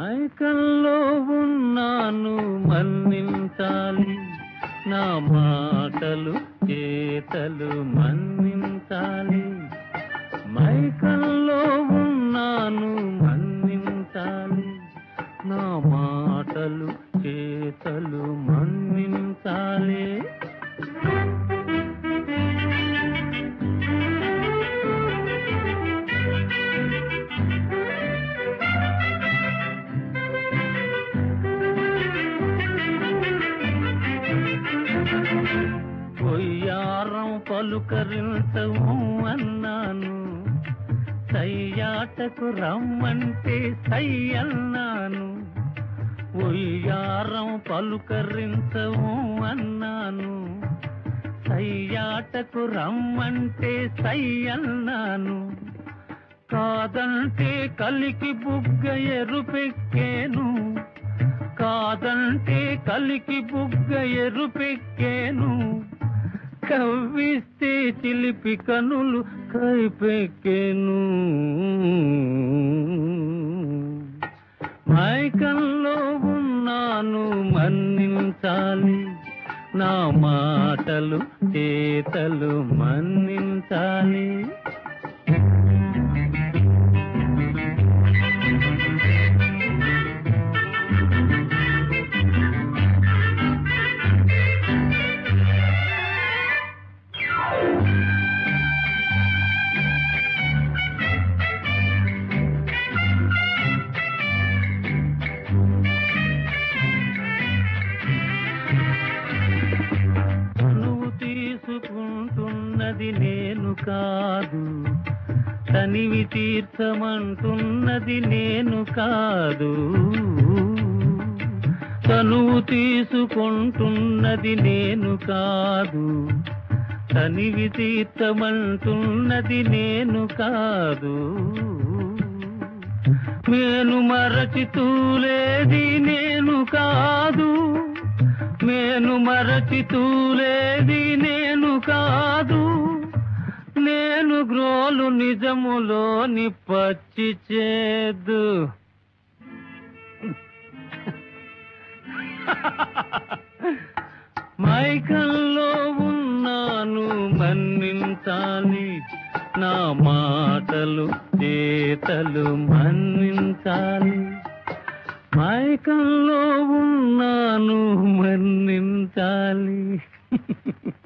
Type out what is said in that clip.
మైకల్లో ఉన్నాను మన్నించాలి నా మాటలు చేతలు మన్నించాలి మైకల్లో ఉన్నాను మన్నించాలి నా మాటలు చేతలు మన్నించాలి పొయ్యారం పలుకరించవు అన్నాను సయ్యాటకు రమ్మంటే సై అన్నాను ఒయ్యారం పలుకరించవు అన్నాను సయ్యాటకు రమ్మంటే సై అన్నాను కాదంటే కలికి బుగ్గ ఎరుపెక్కేను కాదంటే కలికి బుగ్గ ఎరుపెక్కేను కవ్విస్తే చిలిపి కనులు కైపెక్కేను మైకంలో ఉన్నాను మన్నించాలి నా మాటలు చేతలు మన్నించాలి నువ్వు తీసుకుంటున్నది నేను కాదు తనివి తీర్చమంటున్నది నేను కాదు తనువు తీసుకుంటున్నది నేను కాదు తనివి తీర్చమంటున్నది నేను కాదు నేను మరచి తూలేది నేను కాదు నేను మరచి తూలేది నేను కాదు నేను గ్రోలు నిజములోని పచ్చి చేదు మైకంలో ఉన్నాను మన్నించాలి నా మాటలు చేతలు మన్నించాలి మైకంలో ఉన్నాను మన్నించాలి